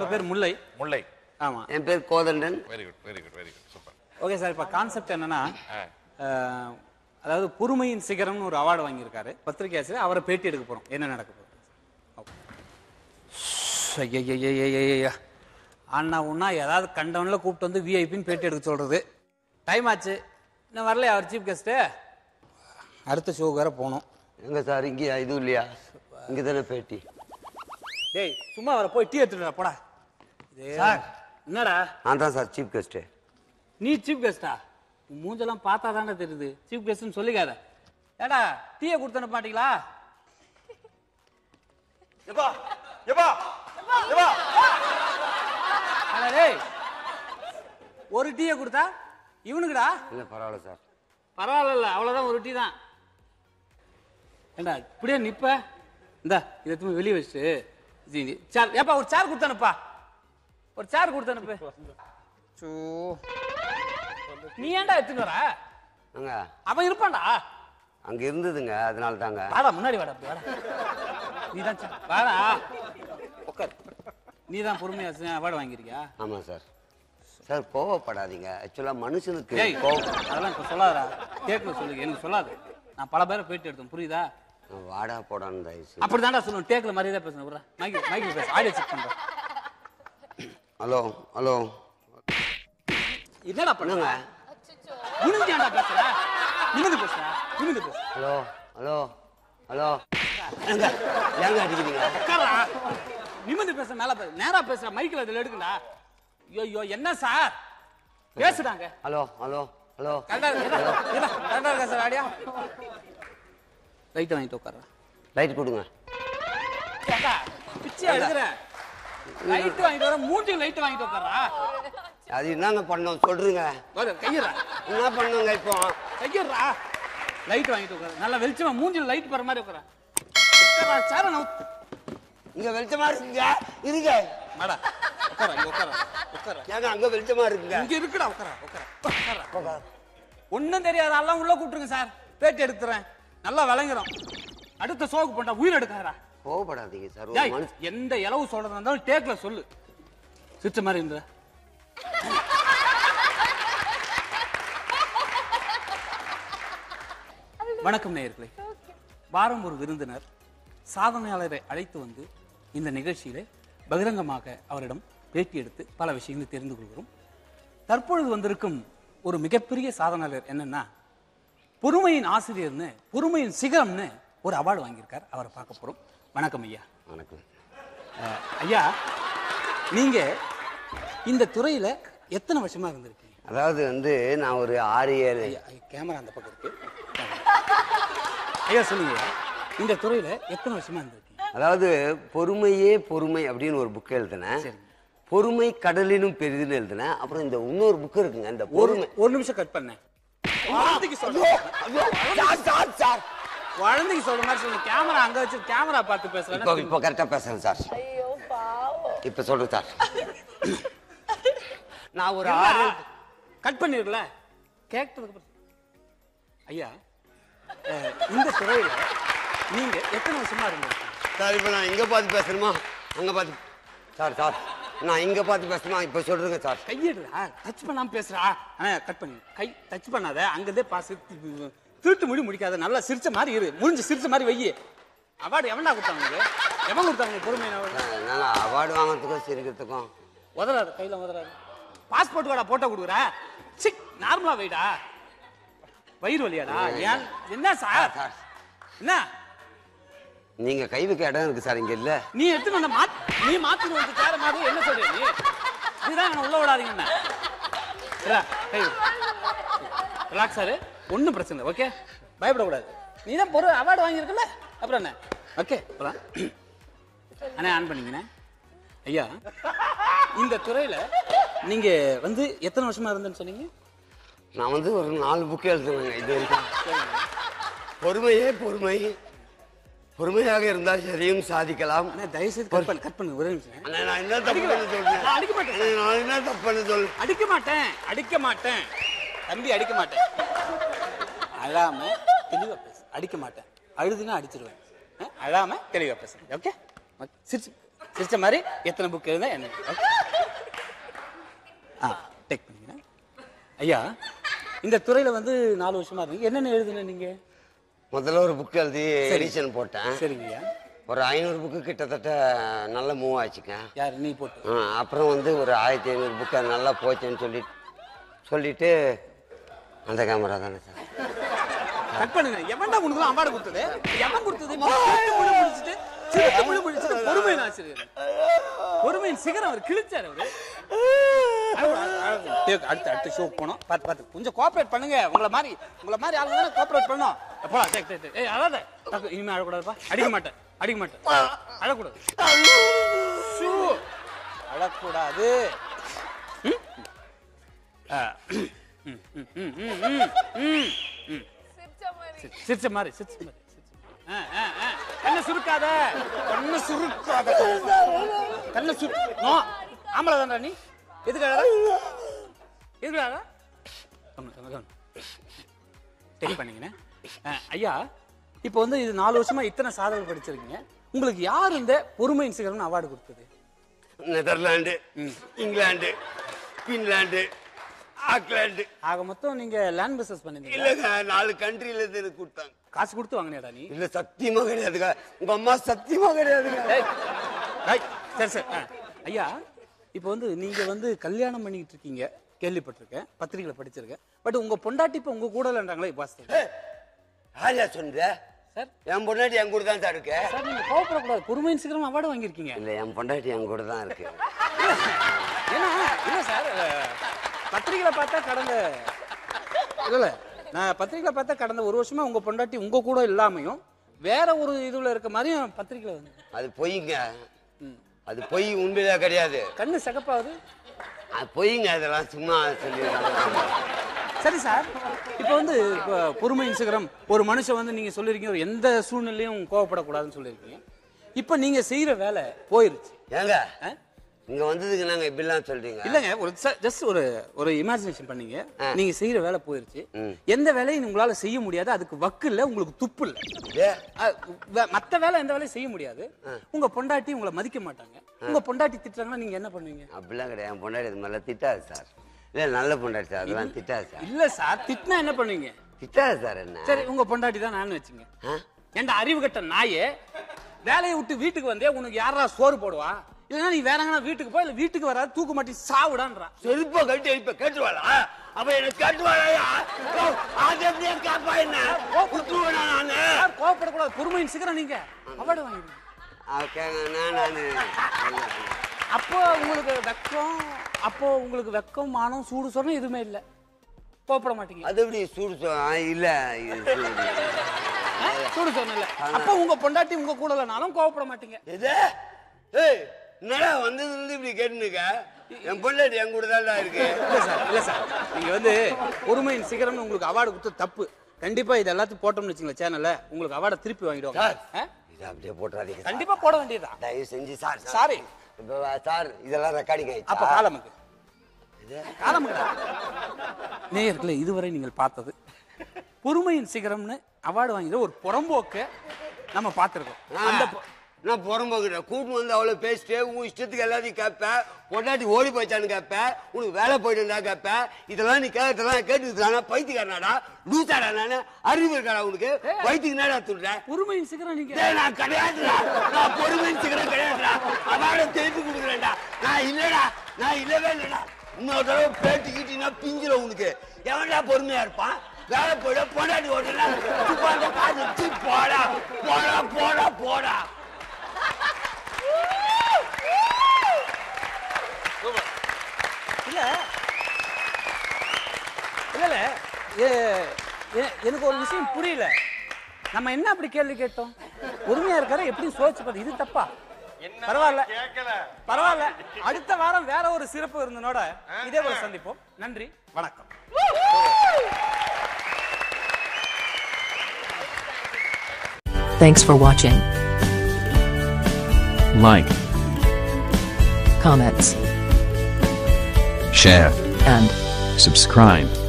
உங்க பேர் முல்லை முல்லை ஆமா என் பேர் Kothandan very good very good very good super okay sir இப்போ கான்செப்ட் என்னன்னா ஆ. அஹ், அதாவது பொறுமையின் சிகரம்னு ஒரு அவார்டு வாங்கியிருக்காரு பத்திரிகை ஆசிரியர் அவரை பேட்டி எடுக்க போறோம் என்ன நடக்க போகுது ஐயா அண்ணா உண்ணா ஏதாவது கண்டவன்ல கூப்பிட்டு வந்து விஐபின்னு பேட்டி எடுக்க சொல்றது டைம் ஆச்சு இன்னும் வரலையா அவர் சீஃப் கெஸ்ட்டு அடுத்த ஷோக்கு வேற போகணும் எங்க சார் இங்கேயா இதுவும் இல்லையா இங்கே தானே பேட்டி டேய் சும்மா வர போய் டீ எடுத்துடா போடா சார் என்னடா நான் தான் சார் சீஃப் கெஸ்ட்டு நீ சீஃப் கெஸ்டா உன் மூஞ்செல்லாம் பார்த்தா தானே தெரியுது சீஃப் கெஸ்ட்னு சொல்லிக்காத ஏடா டீயை கொடுத்தன மாட்டீங்களா எப்பா எப்பா எப்பா அட டேய் ஒரு டீயை கொடுத்தா இவனுக்குடா இல்லை பரவாயில்ல சார் பரவாயில்ல அவ்வளவுதான் ஒரு டீ தான் ஏண்டா இப்படியே நிப்ப இந்தா இதை திரும்ப வெளியே வச்சுட்டு இது இங்க- சேர் ஏப்பா ஒரு சேர் கொடுத்தானுப்பா ஒரு சேர் கொடுத்தானுப்பு சோ நீ ஏன்டா எடுத்துன்னு வர அங்க அவன் இருப்பான்டா அங்கே இருந்ததுங்க அதனால தாங்க வாடா முன்னாடி வாடா அப்படி வாடா நீ தான் வாடா உட்கார் நீ தான் பொறுமையா அவார்டு வாங்கியிருக்கியா ஆமாம் சார் சார் கோவப்படாதீங்க ஆக்சுவலாக மனுஷனுக்கு ஏய் கோவம் அதெல்லாம் இப்போ சொல்லாதடா கேட்கல சொல்லுங்க எனக்கு சொல்லாது நான் பல பேரை போயிட்டு எடுத்தேன் புரியுதா வாடா போடான்னு தயவுசு அப்படிதான்டா சொல்லணும் டேக்கில் மாதிரியே தான் பேசணும் விட்றா மைக்கு மைக்கு பேச ஆடியோ செக் பண்ணுறேன் ஹலோ ஹலோ என்னடா பண்ணுங்க நிமிந்து ஏன்டா பேசுற நிமிந்து பேசுற நிமிந்து பேசு ஹலோ ஹலோ ஹலோ ஏங்க ஏங்க அடிக்கிறீங்க உட்காரா நிமிந்து பேச மேல பேச நேரா பேசுற மைக்கில் அதில் எடுக்குடா ஐயோ என்ன சார் பேசுடாங்க ஹலோ ஹலோ ஹலோ கரெக்டா கரெக்டா இருக்கா சார் ஆடியா லைட்டை வாங்கிட்டு உட்காரா லைட் கொடுங்க ஏண்டா, பிச்சையா எடுக்கிறேன் லைட் வாங்கிட்டு வர மூஞ்சி லைட் வாங்கிட்டு உட்காரா அது என்னங்க பண்ணோம் சொல்றீங்க கையிறா என்ன பண்ணோங்க இப்போ கையிறா லைட் வாங்கிட்டு உட்கார நல்லா வெளிச்சமா மூஞ்சில லைட் போற மாதிரி உட்கார உட்காரா சேர நான் இங்க வெளிச்சமா இருக்குங்க இருங்க மாடா உட்கார இங்க உட்கார உட்கார ஏங்க அங்க வெளிச்சமா இருக்குங்க இங்க இருக்குடா உட்கார உட்கார உட்கார ஒண்ணும் தெரியாது எல்லாம் உள்ள கூப்பிட்டுருங்க சார் பேட்டி எடுத்துறேன் நல்லா விளங்குறோம் அடுத்த சோக்கு போட்டா உயிர் எடுக்காதடா கோவப்படாதீங்க சார் ஒரு ஏய், மனுஷன் எந்த இலவு சொல்றதா இருந்தாலும் டேக்ல சொல்லு சிரிச்ச மாதிரி இருந்த வணக்கம் நேயர்களே வாரம் ஒரு விருந்தினர் சாதனையாளரை அழைத்து வந்து இந்த நிகழ்ச்சியிலே பகிரங்கமாக அவரிடம் பேட்டி எடுத்து பல விஷயங்களை தெரிந்து கொள்கிறோம் தற்பொழுது வந்திருக்கும் ஒரு மிகப்பெரிய சாதனையாளர் என்னன்னா பொறுமையின் ஆசிரியர்னு பொறுமையின் சிகரம்னு ஒரு அவார்டு வாங்கியிருக்கார் அவரை பார்க்க போறோம் வணக்கம் ஐயா வணக்கம் அஹ், ஐயா நீங்க இந்த துறையில எத்தனை வருஷமா இருந்திருக்கீங்க அதாவது வந்து நான் ஒரு ஆறு ஏழு ஐயா, ஐயா, கேமரா அந்த பக்கம் இருக்கு ஐயா சொல்லுங்க ஐயா. இந்த துறையில எத்தனை வருஷமா இருந்திருக்கீங்க அதாவது பொறுமையே பொறுமை அப்படின்னு ஒரு புக் எழுதினேன் சரிங்க. பொறுமை கடலினும் பெரிதுன்னு எழுதினேன் அப்புறம் இந்த இன்னொரு புக் இருக்குங்க இந்த ஒரு பொறுமை ஒரு நிமிஷம் கட் பண்ணேன் குழந்தைக்கு சொல்றேன் ஐயோ, சார், சார், சார். குழந்தைக்கு சொல்ற மாதிரி சொல்லுங்க கேமரா அங்க வச்சு கேமரா பார்த்து இப்போ பேசுறேன் இப்போ கரெக்டா பேசுறேன் சார் ஐயோ பாவம் இப்ப சொல்றேன் சார் நான் ஒரு ஆறு கட் பண்ணிருக்கல கேட்டதுக்கு அப்புறம் ஐயா அஹ், இந்த துறையில நீங்க எத்தனை வருஷமா இருந்திருக்கீங்க சார் இப்போ நான் இங்க பார்த்து பேசணுமா அங்க பார்த்து சார் சார் நான் இங்க பார்த்து பேசணுமா இப்போ சொல்றேங்க சார் கையெடுடா டச் பண்ணாம பேசுறா ஆனா கட் பண்ணி கை டச் பண்ணாத அங்கதே பாஸ் திருட்டு முடி முடிக்காத நல்லா சிரிச்ச மாதிரி இரு முடிஞ்சு சிரிச்ச மாதிரி வை அவார்டு எவன்டா கொடுத்தாங்க உனக்கு? எவன் கொடுத்தாங்க பொறுமை நான் அவார்டு வாங்குறதுக்கும் சிரிக்கிறதுக்கும் உதறாது கையில உதறாது பாஸ்போர்ட் கார்டா போட்டோ கொடுக்குற சிக் நார்மலா வைடா வயிறு வலியாடா ஏன் என்ன சார் சார் என்ன நீங்க கை வைக்க இடம் இருக்கு சார் இங்க இல்ல நீ எடுத்து வந்த மாத் நீ மாத்து வந்து தேர மாதிரி என்ன சொல்ற நீ இதுதான் என்ன உள்ள விடாதீங்க என்ன இல்ல, கை ரிலாக்ஸ் ஆரு ஒன்றும் பிரச்சனை இல்லை ஓகே பயப்படக்கூடாது நீ தான் பொருள் அவார்டு வாங்கியிருக்கல அப்புறம் என்ன ஓகே அப்புறம் அண்ணே ஆன் பண்ணிங்கண்ணே ஐயா இந்த துறையில நீங்க வந்து எத்தனை வருஷமா இருந்தேன்னு சொன்னீங்க நான் வந்து ஒரு நாலு புக் எழுதுனேங்க இது வரைக்கும் பொறுமையே பொறுமை பொறுமையாக இருந்தால் எதையும் சாதிக்கலாம் அண்ணே தயவு செய்து கட் பண்ணு கட் பண்ணு ஒரே நிமிஷம் அண்ணா, நான் என்ன தப்பு பண்ண சொல்றேன் நான் அடிக்க மாட்டேன் அண்ணா, நான் என்ன தப்பு பண்ண சொல் அடிக்க மாட்டேன் அடிக்க மாட்டேன் தம்பி அடிக்க மாட்டேன் அழாம தெளிவா பேசு அடிக்க மாட்டேன் அழுதுனா அடிச்சிருவேன் அஹ், அழாம தெளிவா பேசு ஓகே சிரிச்சு சிரிச்ச மாதிரி எத்தனை புக் இருந்தா என்ன Okay? ஆ டேக் பண்ணிக்கிறேன் ஐயா இந்த துறையில வந்து நாலு வருஷமா இருக்கு என்னென்ன எழுதுன நீங்க முதல்ல ஒரு புக் எழுதி எடிஷன் போட்டேன் சரிங்க ஐயா ஒரு ஐநூறு புக்கு கிட்டத்தட்ட நல்ல மூவ் ஆச்சுங்க யார் நீ போட்டு ஆ, அப்புறம் வந்து ஒரு ஆயிரத்தி ஐநூறு புக்கு அது நல்லா போச்சுன்னு சொல்லி சொல்லிட்டு அந்த கேமரா தானே சார் கட் பண்ணுங்க எவன்டா உனக்கு அவார்டு கொடுத்தது எவன் கொடுத்தது சிரித்து முழு முடிச்சிட்டு சிரித்து முழு முடிச்சிட்டு பொறுமையின் ஆசிரியர் பொறுமையின் சிகரம் அவர் கிழிச்சார் அவரு டேக், அடுத்த அடுத்த ஷோ போனோம் பார்த்து பார்த்து கொஞ்சம் கோஆப்ரேட் பண்ணுங்க உங்களை மாதிரி உங்களை மாதிரி ஆளுங்க தானே கோஆப்ரேட் பண்ணோம் போலாம் டேக் டேக் டேக். ஏய் அழாத டக்கு, இனிமே அழக்கூடாதுப்பா அடிக்க மாட்டேன் அடிக்க மாட்டேன் அழக்கூடாது ஷூ அழக்கூடாது ம்? ஆ. ம், ம், ம், ம், ம், ம், ம். சி- சிரிச்ச மாதிரி சிரிச்ச மாதிரி சிரிச்ச மாதிரி. ஆ, ஆ, ஆ. கண்ணை சுருக்காத கண்ணை சுருக்காத கண்ணை சுரு நோ ஆம்பளை தான்டா நீ எதுக்கு அழற எதுக்கு அழற கம்மு கம்மு கம்மு டேக் பண்ணீங்கண்ணே ஆ, ஐயா இப்போ வந்து இது நாலு வருஷமா இத்தனை சாதனை படிச்சிருக்கீங்க உங்களுக்கு யார் இந்த பொறுமையின் சிகரம்னு அவார்டு கொடுத்தது நெதர்லாண்டு இங்கிலாந்து பின்லாந்து ஆக்லாந்து ஆக மொத்தம் நீங்க லேண்ட் பிசினஸ் பண்ணிருந்தீங்க இல்லைங்க நாலு கண்ட்ரில இருந்து எனக்கு கொடுத்தாங்க காசு கொடுத்து வாங்கினேடா நீ இல்ல சத்தியமா கிடையாதுங்க உங்க அம்மா சத்தியமா கிடையாதுங்க ஏய், ஏய், சரி சரி ஆ. ஐயா இப்போ வந்து நீங்க வந்து கல்யாணம் பண்ணிக்கிட்டு இருக்கீங்க கேள்விப்பட்டிருக்கேன் பத்திரிகையில படிச்சிருக்கேன் பட் உங்க பொண்டாட்டி இப்போ உங்க கூட இல்லைன்றாங்களே வாஸ்தவம் ஆரியா சொன்னது சார் என் பொண்டாட்டி என் கூட தான் சார் இருக்கு சார் நீங்க கோவப்படக்கூடாது பொறுமையின் சீக்கிரம் அவார்டு வாங்கியிருக்கீங்க இல்ல என் பொண்டாட்டி என் கூட தான் இருக்கு ஏன்னா இல்ல சார் அஹ், பத்திரிகையில பார்த்தா கடந்த இல்ல இல்ல நான் பத்திரிகையில பார்த்தா கடந்த ஒரு வருஷமா உங்க பொண்டாட்டி உங்க கூட இல்லாமையும் வேற ஒரு இதுல இருக்க மாதிரியும் பத்திரிகையில வந்து அது பொய்ங்க அது பொய் உண்மையிலே கிடையாது கண்ணு சிகப்பாகுது அது பொய்ங்க அதெல்லாம் சும்மா சொல்லி சரி சார் இப்போ வந்து இப்போ பொறுமையின் சிகரம் ஒரு மனுஷன் வந்து நீங்க சொல்லிருக்கீங்க ஒரு எந்த சூழ்நிலையும் கோவப்படக்கூடாதுன்னு சொல்லியிருக்கீங்க இப்போ நீங்க செய்யற வேலை போயிருச்சு ஏங்க ஆ? இங்க வந்ததுக்கு நாங்க இப்படிலாம் சொல்றீங்க இல்லங்க ஒரு ஜஸ்ட் ஒரு ஒரு இமேஜினேஷன் பண்ணீங்க நீங்க செய்யற வேலை போயிருச்சு ம். எந்த வேலையும் உங்களால செய்ய முடியாது அதுக்கு வக்கு இல்ல உங்களுக்கு துப்பு இல்ல ஏ, அஹ், வே- மத்த வேலை எந்த வேலையும் செய்ய முடியாது உங்க பொண்டாட்டி உங்களை மதிக்க மாட்டாங்க உங்க பொண்டாட்டி திட்டுறாங்கன்னா நீங்க என்ன பண்ணுவீங்க அப்படிலாம் கிடையாது என் பொண்டாட்டி இது மாதிரிலாம் திட்டாது சார் இல்ல நல்ல பொண்டாட்டி சார் அதெல்லாம் திட்டாது சார் இல்ல சார் திட்டினா என்ன பண்ணுவீங்க திட்டாது சார் என்ன சரி உங்க பொண்டாட்டி தான் நான் வச்சுங்க ஆ? ஏன்டா அறிவு கட்ட நாயே வேலையை விட்டு வீட்டுக்கு வந்தே உனக்கு யாரா சோறு போடுவா இல்லைன்னா நீ வேற எங்கன்னா வீட்டுக்கு போய் இல்ல வீட்டுக்கு வராது தூக்கு மாட்டி சாவுடான்றா செருப்பா கட்டி அடிப்ப கேட்டுவாளா அப்ப எனக்கு கேட்டுவாளா அது எப்படியா கேப்பா என்ன விட்டுருவேனா நானு யார் கோவப்படக்கூடாது பொறுமையின் சீக்கிரம் நீங்க அவார்டு வாங்கிடுங்க கேங்கன்னா நானு அப்போ உங்களுக்கு வெக்கம் அப்போ உங்களுக்கு வெக்கம் மானம் சூடு சொன்ன எதுவுமே இல்ல கோவப்பட மாட்டீங்க அது எப்படி சூடு சொ- ஆ, இல்ல இது சூடு. ஆ? சூடு சொன்னல அப்போ உங்க பொண்டாட்டி உங்க கூட இல்லைனாலும் கோவப்பட மாட்டீங்க எது ஏய் என்னடா வந்ததுல இருந்து இப்படி கேட்டுனுக்க என் பொண்டாட்டி என் கூட தான்டா இருக்கு இல்ல சார் இல்ல சார் நீங்க வந்து பொறுமையின் சிகரம்னு உங்களுக்கு அவார்டு கொடுத்து தப்பு கண்டிப்பா இது எல்லாத்தையும் போட்டோம்னு வச்சுங்களேன் சேனல்ல உங்களுக்கு அவார்டை திருப்பி வாங்கிடுவாங்க சார் ஆ? இது அப்படியே போட்டுறாதீங்க சார். கண்டிப்பா போட வேண்டியதுதான் தயவு செஞ்சு சார் சார். சாரி இப்ப வா, சார் இதெல்லாம் ரெக்கார்டிங் அப்ப ஆயிடுச்சா காலமுக்கு இது? காலமுக்கு நேயர்களே இதுவரை நீங்கள் பார்த்தது பொறுமையின் சிகரம்னு அவார்டு வாங்கிற ஒரு புறம்போக்க நம்ம பார்த்திருக்கோம் ஆ, அந்த பொ- நான் புறம்போக்கிட்ட கூட்டு வந்து அவ்வளோ பேசிட்டு உன் இஷ்டத்துக்கு எல்லாத்தையும் கேட்பேன் பொண்டாட்டி ஓடி போச்சான்னு கேட்பேன் உனக்கு வேலை போயிட்டு இருந்தா கேட்பேன் இதெல்லாம் நீ கேட்கறதெல்லாம் கேட்டுக்கிறானா பைத்தியக்காரனாடா லூசாடா நானு அறிவு இருக்காடா உனக்கு வயிற்றுக்கு நேடா துடுறேன் பொறுமையின் சிகரம் நீங்க டேய், நான் கிடையாதுடா நான் பொறுமை சிகரம் கிடையாதுடா அவார்டை தேடி கொடுக்குறேன்டா நான் இல்லடா நான் இல்லவே இல்லடா இன்னொரு தடவை பேட்டிக்கிட்டீங்கன்னா பிஞ்சில உனக்கு எவன்டா பொறுமையா இருப்பான் வேலை போயிட பொண்டாட்டி ஓட்டுனா துப்பாண்ட காசு தூ போடா போடா போடா போடா இல்ல இல்ல இல்ல ஏ- ஏ- எனக்கு ஒரு விஷயம் புரியல நம்ம என்ன அப்படி கேள்வி கேட்டோம் பொறுமையா இருக்காரு எப்படி சோதிச்சு பார்த்து இது தப்பா பரவாயில்ல பரவாயில்ல அடுத்த வாரம் வேற ஒரு சிறப்பு விருந்தினோட இதே போல சந்திப்போம் நன்றி வணக்கம் Thanks for watching. like, Comments share, and subscribe.